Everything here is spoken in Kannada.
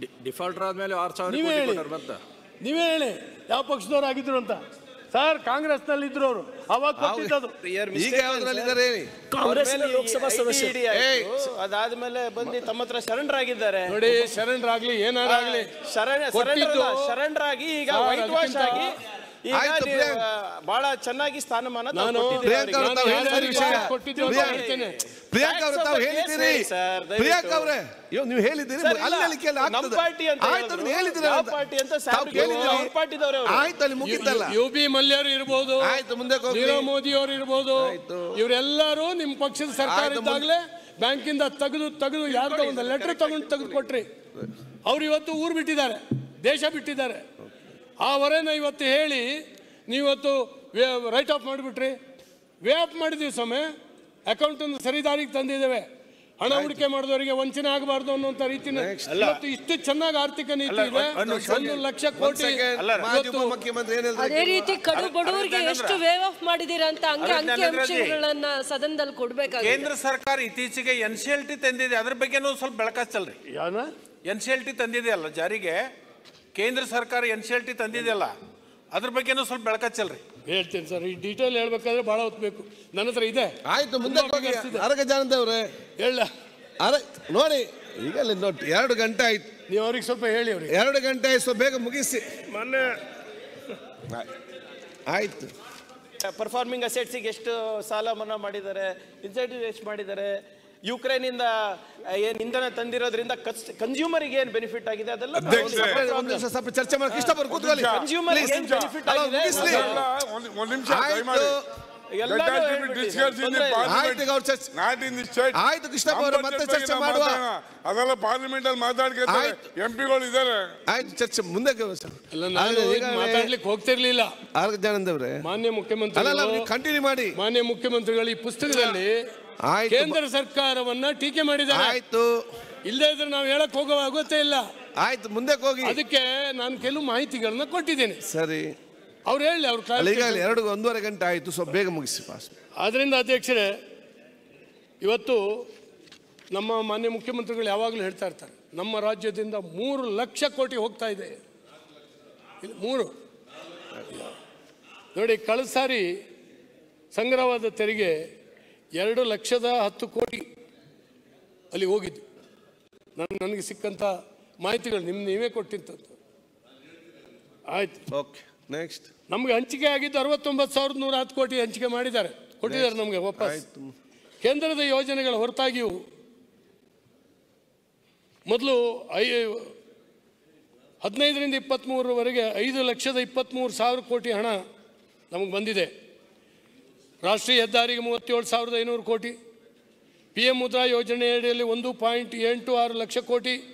ಡಿಫಾಲ್ಟರ್ ಆದ್ಮೇಲೆ ಆರು ಸಾವಿರ ನೀವೇ ಕೋಟಿ ಹೇಳಿ. ಕೊಟ್ಟರು ಮತ್ತೆ ನೀವೇ ಹೇಳಿ ಯಾವ ಪಕ್ಷದವ್ರು ಆಗಿದ್ರು ಅಂತ ಸರ್ ಕಾಂಗ್ರೆಸ್ನಲ್ಲಿ ಇದ್ರು ಅವರು ಅವಾಗ ಕೊಟ್ಟಿದ್ದದು ಈಗ ಯಾವ್ದ್ರಲ್ಲಿದ್ದಾರೆ ಹೇಳಿ ಕಾಂಗ್ರೆಸ್ ಲೋಕಸಭಾ ಸದಸ್ಯ ಏಯ್, ಅದಾದ್ಮೇಲೆ ಬಂದು ತಮ್ಮ ಹತ್ರ ಸರೆಂಡರ್ ಆಗಿದ್ದಾರೆ ನೋಡಿ ಶರಣರಾಗ್ಲಿ ಏನಾರಾಗ್ಲಿ ಶರಣ ಕೊಟ್ಟಿದ್ದು- ಸರೆಂಡರ್ ಆಗಿ ಈಗ ಸರ್, ವೈಟ್ ವಾಶ್ ಅದಕ್ಕಿಂತ- ಆಗಿ ಈಗ ಆಯ್ತು, ನೀವು, ಪ್ರಿಯಾಂಕ್. ಆ, ಬಹಳ ಚೆನ್ನಾಗಿ ಸ್ಥಾನಮಾನ ತಾವು ನಾನು ಕೊಟ್ಟಿದ್ದೀರಿ ಪ್ರಿಯಾಂಕ್ ಅವರಿಗೆ. ಅವ್ರು ತಾವು ನಾನು ಹೇಳಿದ ವಿಷಯ ಯಾರ್ಯಾರಿಗೆ ಕೊಟ್ಟಿದ್ದು ಅಂತ ಪ್ರಿಯಾಂಕ್- ಹೇಳ್ತೇನೆ. ಪ್ರಿಯಾಂಕ್ ಅವ್ರು ತಾವು Facts of the ಹೇಳಿದ್ದೀರಿ case ಹೇಳಿ ಸರ್, ದಯವಿಟ್ಟು. ಪ್ರಿಯಾಂಕ್ ಅವ್ರೆ ಅಯ್ಯೋ ನೀವು ಹೇಳಿದ್ದೀರಿ ಸರ್, ಇಲ್ಲ. ಅಲ್ಲಿ ಹೇಳಿಕೆಯಲ್ಲಿ ನಮ್ಮ ಆಗ್ತದೆ ಪಾರ್ಟಿ ಅಂತ ಆಯ್ತು ಹೇಳಿದ್ರು. ಅದನ್ನ ಹೇಳಿದ್ದೀರಿ ಯಾವ ಅಂತ. ಪಾರ್ಟಿ ಅಂತ ತಾವು ಸಾಹೇಬ್ರಿಗೆ ಕೇಳಿದ್ದೀರಿ. ಅವ್ರ ಪಾರ್ಟಿದವ್ರೇ ಅವರು. ಆಯ್ತು ಅಲ್ಲಿ ಮುಗಿತಲ್ಲ ಯು ಬಿ ಮಲ್ಯರು ಇರ್ಬೋದು ಆಯ್ತು, ಮುಂದೆ ಹೋಗ್ಲಿ. ನೀರವ್ ಮೋದಿ ಅವರು ಇರ್ಬೋದು ಆಯ್ತು. ಇವರೆಲ್ಲರೂ ನಿಮ್ಮ ಪಕ್ಷದ ಸರ್ಕಾರ ಆಯ್ತು, ಮುಂದೆ- ಇದ್ದಾಗಲೇ ಬ್ಯಾಂಕಿಂದ ತೆಗೆದು ತೆಗೆದು ಯಾರ್ದೋ ಒಂದು ಲೆಟರ್ ತಗೊಂಡು ತೆಗೆದು ಕೊಟ್ರಿ ಅವ್ರು ಇವತ್ತು ಊರು ಬಿಟ್ಟಿದ್ದಾರೆ ದೇಶ ಬಿಟ್ಟಿದ್ದಾರೆ ಆ ಹೊರೆನ ಇವತ್ತು ಹೇಳಿ ನೀವತ್ತು ರೈಟ್ ಆಫ್ ಮಾಡಿಬಿಟ್ರಿ ವೇ ಆಫ್ ಮಾಡಿದ್ದೀವಿ ಸಮಯ ಅಕೌಂಟನ್ನು ಸರಿದಾರಿಗೆ ತಂದಿದ್ದೇವೆ ಹಣ ಹೂಡಿಕೆ ಮಾಡಿದವರಿಗೆ ವಂಚನೆ ಆಗಬಾರ್ದು ಅನ್ನುವಂಥ ರೀತಿನ ಇವತ್ತು ಇಷ್ಟು ಚೆನ್ನಾಗಿ ಆರ್ಥಿಕ ನೀತಿ ಇದೆ ಒಂದು ಲಕ್ಷ ಕೋಟಿ ಮಾಜಿ ಇವತ್ತು ಉಪಮುಖ್ಯಮಂತ್ರಿ ಏನ್ ಹೇಳಿದ್ರು ಅದೇ ರೀತಿ ಕಡು ಬಡವರಿಗೆ ಎಷ್ಟು ವೇವ್ ಆಫ್ ಮಾಡಿದೀರಾ ಅಂತ ಹಂಗೆ ಅಂಕಿ ಅಂಶಗಳನ್ನ ಸದನದಲ್ಲಿ ಕೊಡ್ಬೇಕಾಗಿದೆ ಕೇಂದ್ರ ಸರ್ಕಾರ ಇತ್ತೀಚೆಗೆ ಎನ್ ಸಿ ಎಲ್ ಟಿ ತಂದಿದೆ ಅದ್ರ ಬಗ್ಗೆನೂ ಸ್ವಲ್ಪ ಬೆಳಕಚ್ಚಲ್ರಿ ಯಾನ ಎನ್ ಸಿ ಎಲ್ ಟಿ ತಂದಿದೆಯಲ್ಲ ಜಾರಿಗೆ ಕೇಂದ್ರ ಸರ್ಕಾರ ಎನ್ ಸಿ ಎಲ್ ಟಿ ತಂದಿದೆಯಲ್ಲ ಅದ್ರ ಬಗ್ಗೆನೂ ಸ್ವಲ್ಪ ಬೆಳಕಚ್ಚಲ್ರಿ ಹೇಳ್ತೇನೆ ಸರ್ ಈ ಡೀಟೇಲ್ ಹೇಳ್ಬೇಕಾದ್ರೆ ಬಹಳ ಹೊತ್ತು ಬೇಕು ನನ್ನ ಹತ್ರ ಇದೆ ಆಯ್ತು ಮುಂದೆ ತುಂಬಾ ಹೋಗಿ ಬಿಗಸ್ತಿದೆ. ಅರಗ ಜಾನದವ್ರೆ ಹೇಳ ಅರ ನೋಡಿ ಈಗ ಅಲ್ಲಿ ನೋಡಿ ಎರಡು ಗಂಟೆ ಆಯ್ತು ನೀವು ಅವ್ರಿಗೆ ಸ್ವಲ್ಪ ಹೇಳಿ ಅವ್ರಿಗೆ ಎರಡು ಗಂಟೆ ಆಯ್ತು ಸೊ ಬೇಗ ಮುಗಿಸಿ ಮೊನ್ನೆ ಆಯ್ತು ಪರ್ಫಾರ್ಮಿಂಗ್ ಅಸೆಟ್ಸಿಗೆ ಎಷ್ಟು ಸಾಲ ಮನ್ನಾ ಮಾಡಿದ್ದಾರೆ ಇನ್ಸೆಂಟಿವ್ ಎಷ್ಟು ಮಾಡಿದ್ದಾರೆ ಯುಕ್ರೇನ್ ಇಂದ ಏನ್ ಇಂಧನ ತಂದಿರೋದ್ರಿಂದ ಕನ್ಸ್ಯೂಮರಿಗೆ ಏನ್ ಬೆನಿಫಿಟ್ ಆಗಿದೆ ಅದೆಲ್ಲ ಒಂದು ನಿಮಿಷ ಸ್ವಲ್ಪ ಚರ್ಚೆ ಮಾಡಿ ಕೃಷ್ಣ ಬರ್ ಕೂತ್ಕೊಳ್ಳಿ ಕನ್ಸ್ಯೂಮರ್ Please. ಏನ್ ಬೆನಿಫಿಟ್ ಅಲ್ಲ, ಆಗಿದೆ ಮುಗಿಸ್ಲಿ. ಒಂದು ಒಂದು ನಿಮಿಷ ಆಯ್ತು ದಯಮಾಡಿ ಎಲ್ಲರೂ Let that be ಹೇಳ್ಬಿಡಿ. discussed in the ತೊಂದ್ರೆ ಇಲ್ಲ. parliament, ಆಯ್ತು, ಈಗ ಅವ್ರು ಚರ್ಚೆ not in the state. ಆಯ್ತು, ಕೃಷ್ಣಪ್ಪ ನಮ್ಮ ಅವರೇ, budget ಮತ್ತೆ ಬಗ್ಗೆ ಚರ್ಚೆ ನಾವು ಮಾಡುವ. ಮಾತಾಡೋಣ. ಅದೆಲ್ಲ ಪಾರ್ಲಿಮೆಂಟ್ ಅಲ್ಲಿ ಮಾತಾಡ್ಕೊತಾರೆ ಆಯ್ತು. ಎಂ ಪಿಗಳು ಇದ್ದಾರೆ ಆಯ್ತು ಚರ್ಚೆ ಮುಂದೆ ಅಲ್ಲ ನಾನು ಈಗ ಮಾತಾಡ್ಲಿಕ್ಕೆ ಹೋಗ್ತಿರ್ಲಿಲ್ಲ ಅರಗ ಜಾನದವ್ರೆ ಮಾನ್ಯ ಅಲ್ಲ ಮುಖ್ಯಮಂತ್ರಿಗಳು ನೀವು ಕಂಟಿನ್ಯೂ ಮಾಡಿ ಮಾನ್ಯ ಮುಖ್ಯಮಂತ್ರಿಗಳು ಈ ಪುಸ್ತಕದಲ್ಲಿ ಆಯ್ತು. ಕೇಂದ್ರ ಸರ್ಕಾರವನ್ನ ಟೀಕೆ ಮಾಡಿದ್ದಾರೆ ಆಯ್ತು ಇಲ್ಲದೇ ಇದ್ರೆ ನಾವು ಹೇಳಕ್ ಹೋಗೋ ಆಗೋದೇ ಇಲ್ಲ ಆಯ್ತು ಮುಂದೆ ಹೋಗಿ ಅದಕ್ಕೆ ನಾನು ಕೆಲವು ಮಾಹಿತಿಗಳನ್ನ ಕೊಟ್ಟಿದ್ದೇನೆ ಸರಿ ಅವ್ರು ಹೇಳಿ ಅವ್ರು ಅಲ್ಲ ಈಗ clarification. ಎರಡು ಒಂದೂವರೆ ಗಂಟೆ ಆಯ್ತು ಸೊ ಬೇಗ ಮುಗಿಸಿ ಪಾಸ್ ಆದ್ರಿಂದ ಅಧ್ಯಕ್ಷರೇ ಇವತ್ತು ನಮ್ಮ ಮಾನ್ಯ ಮುಖ್ಯಮಂತ್ರಿಗಳು ಯಾವಾಗಲೂ ಹೇಳ್ತಾ ಇರ್ತಾರೆ ನಮ್ಮ ರಾಜ್ಯದಿಂದ ಮೂರು ಲಕ್ಷ ಕೋಟಿ ಹೋಗ್ತಾ ಇದೆ ಇಲ್ಲಿ ಮೂರು ನೋಡಿ ಕಳೆದ ಸಾರಿ ಸಂಗ್ರಹವಾದ ತೆರಿಗೆ ಎರಡು ಲಕ್ಷದ ಹತ್ತು ಕೋಟಿ ಅಲ್ಲಿ ಹೋಗಿದ್ದು ನನ್ನ ನನಗೆ ಸಿಕ್ಕಂಥ ಮಾಹಿತಿಗಳು ನಿಮ್ಮ ನೀವೇ ಕೊಟ್ಟಿರ್ತದ್ದು ಆಯ್ತು ಓಕೆ ನೆಕ್ಸ್ಟ್ ನಮಗೆ ಹಂಚಿಕೆ ಆಗಿದ್ದು ಅರವತ್ತೊಂಬತ್ತು ಸಾವಿರದ ನೂರ ಹತ್ತು ಕೋಟಿ ಹಂಚಿಕೆ ಮಾಡಿದ್ದಾರೆ ಕೊಟ್ಟಿದ್ದಾರೆ ನಮಗೆ ವಾಪಸ್ ಆಯ್ತು ಕೇಂದ್ರದ ಯೋಜನೆಗಳ ಹೊರತಾಗಿಯೂ ಮೊದಲು ಐ ಹದಿನೈದರಿಂದ ಇಪ್ಪತ್ತ್ಮೂರರವರೆಗೆ ಐದು ಲಕ್ಷದ ಇಪ್ಪತ್ತ್ಮೂರು ಸಾವಿರ ಕೋಟಿ ಹಣ ನಮಗೆ ಬಂದಿದೆ ರಾಷ್ಟ್ರೀಯ ಹೆದ್ದಾರಿಗೆ ಮೂವತ್ತೇಳು ಸಾವಿರದ ಐನೂರು ಕೋಟಿ ಪಿ ಎಂ ಮುದ್ರಾ ಯೋಜನೆಯಡಿಯಲ್ಲಿ ಒಂದು ಪಾಯಿಂಟ್ ಎಂಟು ಆರು ಲಕ್ಷ ಕೋಟಿ